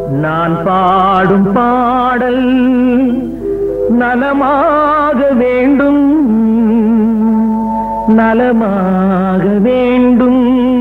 நான் பாடும் பாடல் நலமாக வேண்டும் நலமாக வேண்டும்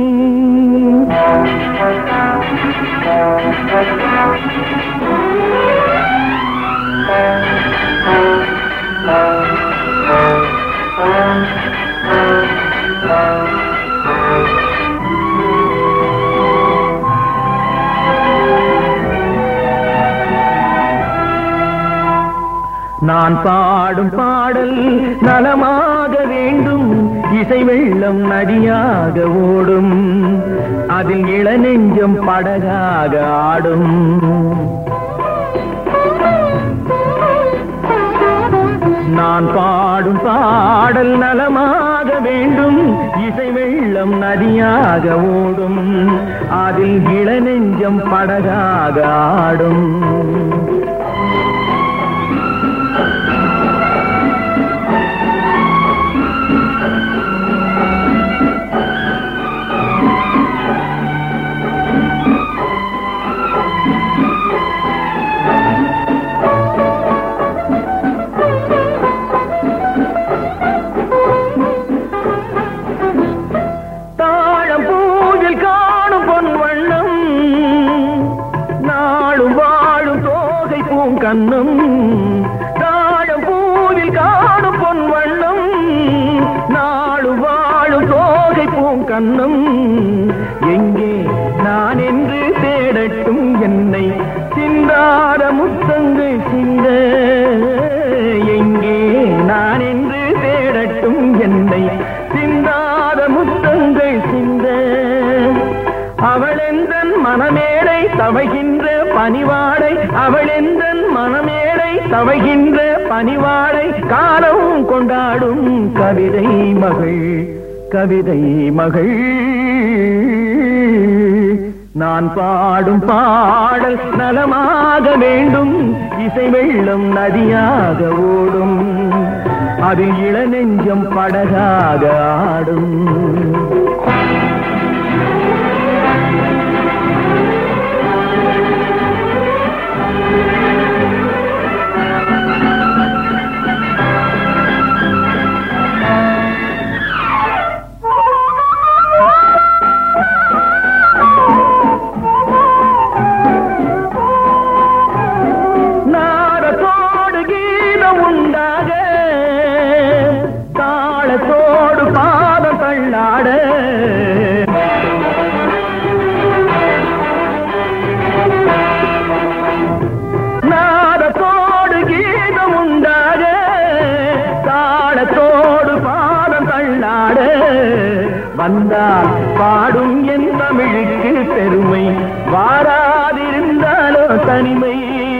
நான் பாடும் பாடல் நலமாக வேண்டும் இசை வெள்ளம் நதியாக ஓடும் அதில் இளநெஞ்சம் படகாக ஆடும் நான் பாடும் பாடல் நலமாக வேண்டும் இசை வெள்ளம் நதியாக ஓடும் அதில் இளநெஞ்சம் படகாக ஆடும் தாழம் பூவில் காணும் பொன் வண்ணம் நாளும் வாழும் தோகை பூங்கண்ணும் தாழம் பூவில் காணும் பொன் வண்ணம் நாளும் வாழும் தோகை பூங்கண்ணும் எங்கே நான் என்று தேடட்டும் என்னை சிந்தாத முத்தங்கள் சிந்த எங்கே நான் என்று தேடட்டும் என்னை சிந்தாத முத்தங்கள் சிந்த அவளெந்தன் மனமேடை தவைகின்ற பணிவாடை அவளெந்தன் மனமேடை தவைகின்ற பணிவாடை காலம் கொண்டாடும் கவிதை மகள் கவிதை மகள் நான் பாடும் பாடல் நலமாக வேண்டும் இசை வெள்ளம் நதியாக ஓடும் அதில் இளநெஞ்சம் படகாக ஆடும் நாரத்தோடு கீதம் உண்டாக தாளத்தோடு பாதம் தள்ளாட நாதத்தோடு கீதம் உண்டாக தாளத்தோடு பாதம் தள்ளாட வந்தால் பாடும் என் தமிழுக்கு பெருமை வாராதிருந்தாலோ தனிமை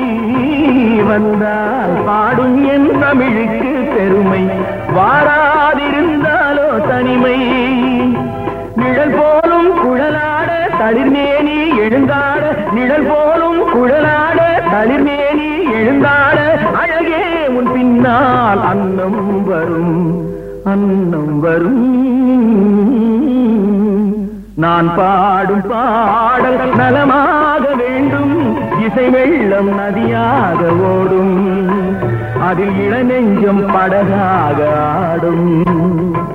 வந்தால் பாடும் என் தமிழுக்கு பெருமை வாராதிருந்தாலோ தனிமை நிழல் போலும் குழலாட தளிர்மேனி எழுந்தாட நிழல் போலும் குழலாட தளிர்மேனி எழுந்தாட அழகே உன் பின்னால் அன்னம் வரும் அன்னம் வரும் நான் பாடும் பாடல் நலமாக வேண்டும் இசை வெள்ளம் நதியாக ஓடும் அதில் இளநெஞ்சம் படகாக ஆடும்